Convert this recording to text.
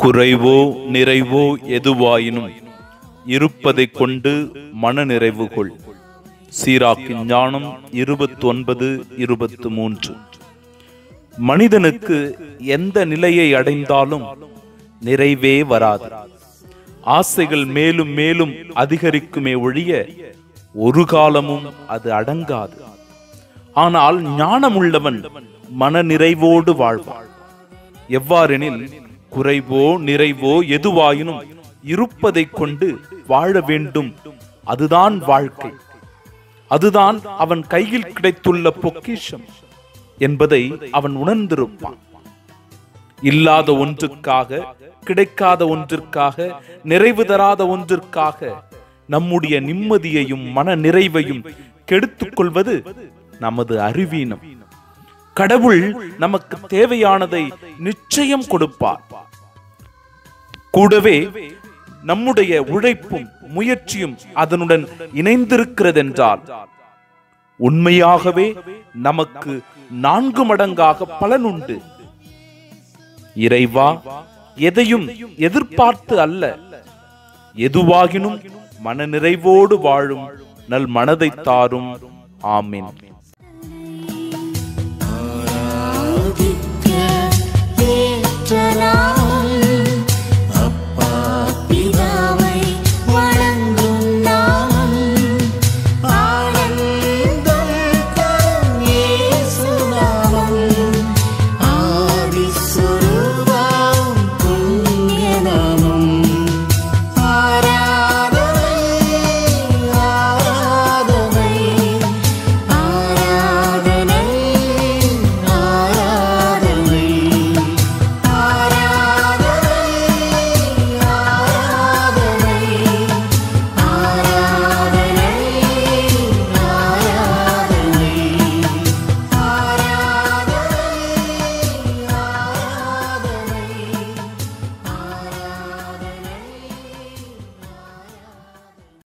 குறைவோ நிறைவோ எதுவாயினும் இருப்பதைக் கொண்டு மனநிறைவு கொள் சீராக்கின் ஞானம் இருபத்தி ஒன்பது இருபத்து மூன்று மனிதனுக்கு எந்த நிலையை அடைந்தாலும் நிறைவே வராது ஆசைகள் மேலும் மேலும் அதிகரிக்குமே ஒழிய ஒரு காலமும் அது அடங்காது ஆனால் ஞானமுள்ளவன் மனநிறைவோடு வாழ்வான் எவ்வாறெனில் குறைவோ நிறைவோ எதுவாயினும் இருப்பதைக் கொண்டு வாழ வேண்டும் அதுதான் வாழ்க்கை அதுதான் அவன் கையில் கிடைத்துள்ள பொக்கிஷம் என்பதை அவன் உணர்ந்திருப்பான் இல்லாத ஒன்றுக்காக கிடைக்காத ஒன்றிற்காக நிறைவு தராத ஒன்றிற்காக நம்முடைய நிம்மதியையும் மன நிறைவையும் கெடுத்துக் கொள்வது நமது அறிவீனம் கடவுள் நமக்கு தேவையானதை நிச்சயம் கொடுப்பார் கூடவே நம்முடைய உழைப்பும் முயற்சியும் அதனுடன் இணைந்திருக்கிறதென்றால் உண்மையாகவே நமக்கு நான்கு மடங்காக பலனுண்டு இறைவா எதையும் எதிர்பார்த்து அல்ல எதுவாகினும் மனநிறைவோடு வாழும் நல் மனதை தாரும் ஆமீன் ஆராதிக்க ஏற்றலாம்